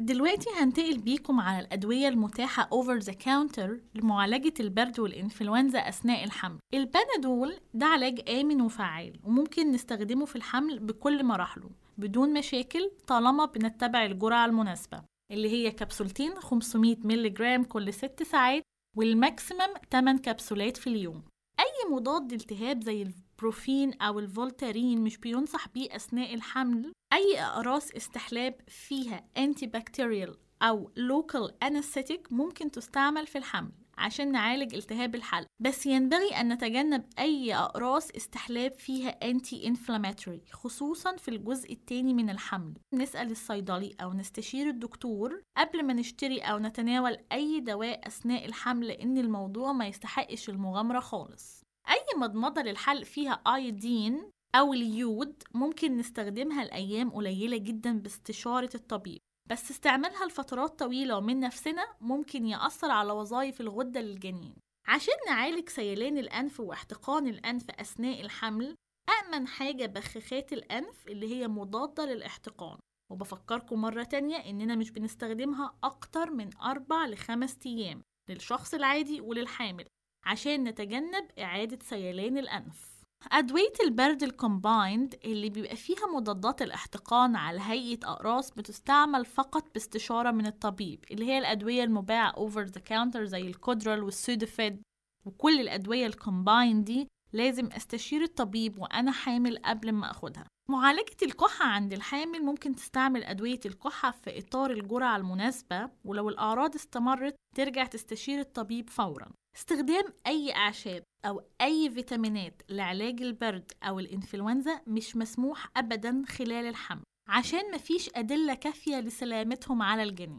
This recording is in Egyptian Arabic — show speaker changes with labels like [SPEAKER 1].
[SPEAKER 1] دلوقتي هنتقل بيكم على الأدوية المتاحة over the counter لمعالجة البرد والإنفلونزا أثناء الحمل البانادول ده علاج آمن وفعال وممكن نستخدمه في الحمل بكل مراحله بدون مشاكل طالما بنتبع الجرعة المناسبة اللي هي كبسولتين 500 مللي جرام كل 6 ساعات والماكسيمم 8 كبسولات في اليوم أي مضاد التهاب زي البروفين أو الفولتارين مش بينصح بيه أثناء الحمل أي أقراص استحلاب فيها أنتي بكتيريال أو لوكال أنستيك ممكن تستعمل في الحمل عشان نعالج التهاب الحلق بس ينبغي أن نتجنب أي أقراص استحلاب فيها أنتي إنفلاماتوري خصوصا في الجزء الثاني من الحمل نسأل الصيدلي أو نستشير الدكتور قبل ما نشتري أو نتناول أي دواء أثناء الحمل لأن الموضوع ما يستحقش المغامرة خالص أي مضمضة للحلق فيها أيودين أو اليود ممكن نستخدمها لأيام قليلة جدا باستشارة الطبيب بس استعمالها لفترات طويلة من نفسنا ممكن يأثر على وظائف الغدة للجنين عشان نعالج سيلان الأنف واحتقان الأنف أثناء الحمل أأمن حاجة بخاخات الأنف اللي هي مضادة للاحتقان وبفكركم مرة تانية إننا مش بنستخدمها أكتر من أربع لخمس أيام للشخص العادي وللحامل عشان نتجنب إعادة سيلان الأنف أدوية البرد الكومبايند اللي بيبقى فيها مضادات الاحتقان على هيئة أقراص بتستعمل فقط باستشارة من الطبيب اللي هي الأدوية المباعة over the counter زي الكودرال والسودوفيد وكل الأدوية الكومبايند دي لازم استشير الطبيب وأنا حامل قبل ما أخدها معالجة الكحة عند الحامل ممكن تستعمل أدوية الكحة في إطار الجرعة المناسبة ولو الأعراض استمرت ترجع تستشير الطبيب فورا استخدام أي أعشاب أو أي فيتامينات لعلاج البرد أو الإنفلونزا مش مسموح أبدا خلال الحمل عشان مفيش أدلة كافية لسلامتهم على الجنين